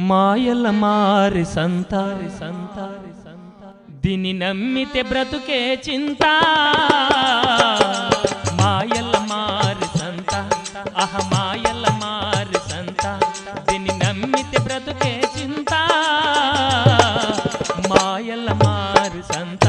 మాయల మారి సంతారి సంతారి సంత దీని నమ్మితే బ్రతుకే చింత మాయల మారి సంత అహ మాయల మారి సంత దీని నమ్మితే బ్రతుకే చింత మాయల మారి సంత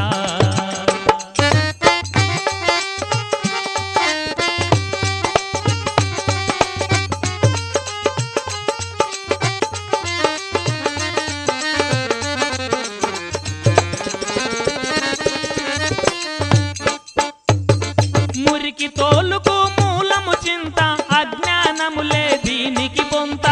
మురికి తోలుకు మూలము చింత అజ్ఞానములే దీనికి పొంత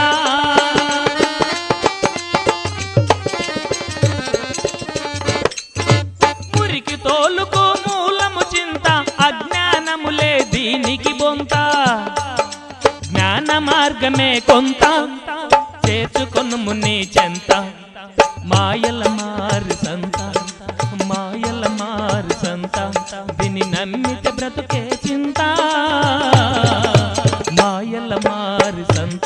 మురికి తోలుకు మూలము చింత అజ్ఞానములే దీనికి బొంత జ్ఞాన మార్గమే కొంత చేర్చుకొనుము నీ చెంత మాయల మారు సంత మాయల మారు సంత దీని నమ్మితే బ్రతుకే చింత మాయల మారు సంత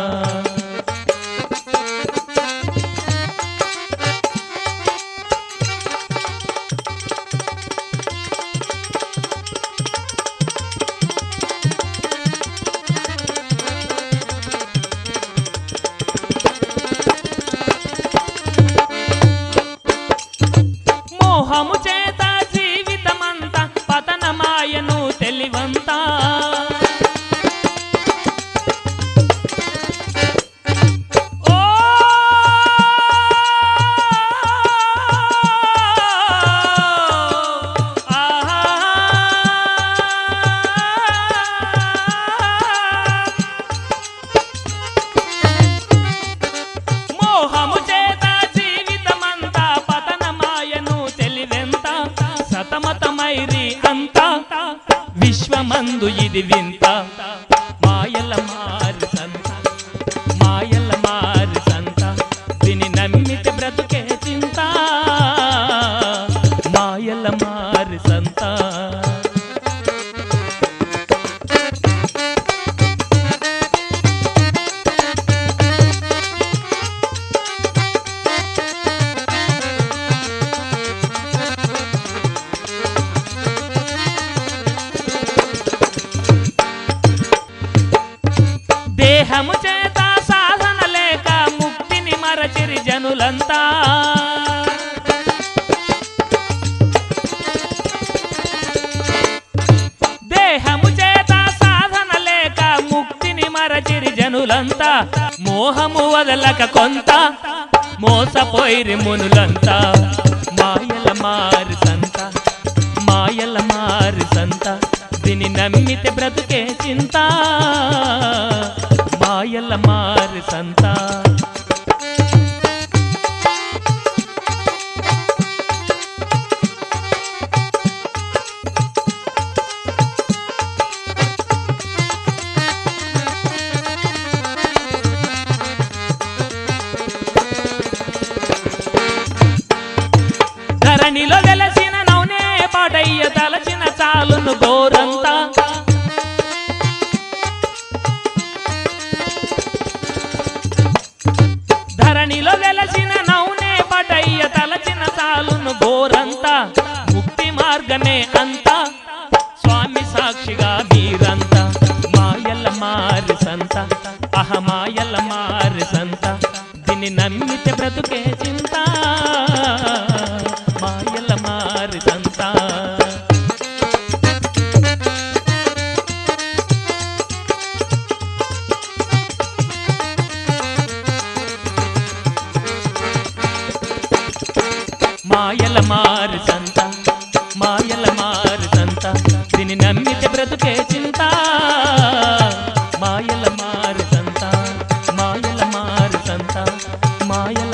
మోహము చేత జీవితమంతా పతనమాయను తెలివంతా ఓ ఆహా మోహము చేత జీవితమంతా పతనమాయను తెలివెంత సతమతమైరి అంత విశ్వమందు ఇది వింత మాయల మారి సంత మాయల మారి సంత దీని నమ్మితే బ్రతుకే చింత మాయల మారి సంత దేహము చేత సాధన లేక ముక్తిని మరచిరి జనులంతా దేహము చేత సాధన లేక ముక్తిని మరచిరి జనులంతా మోహము వదలక కొంత మోసపోయిరి మునులంతా మాయల మారి సంత మాయల మారి సంత దీని నమ్మితే బ్రతుకే చింత మాయల మారి సంత ధరణిలో వెలసిన నౌనే పాటయ్య తలచిన చాలును గోరంతా ధరణిలో వెలసిన నౌనే పటయ్య తలచిన చాలును గోరంతా ముక్తి మార్గమే అంతా స్వామి సాక్షిగా మీరంతా మాయల మారి సంత అహ మాయల మారి సంత దీన్ని నమ్మితే బ్రతుకే చింత మాయల మారి సంత మాయల మారు సంత మాయల మారు సంత దీని నమ్మితే బ్రతుకే చింత మాయల మారు సంత మాయల మారు సంత మాయల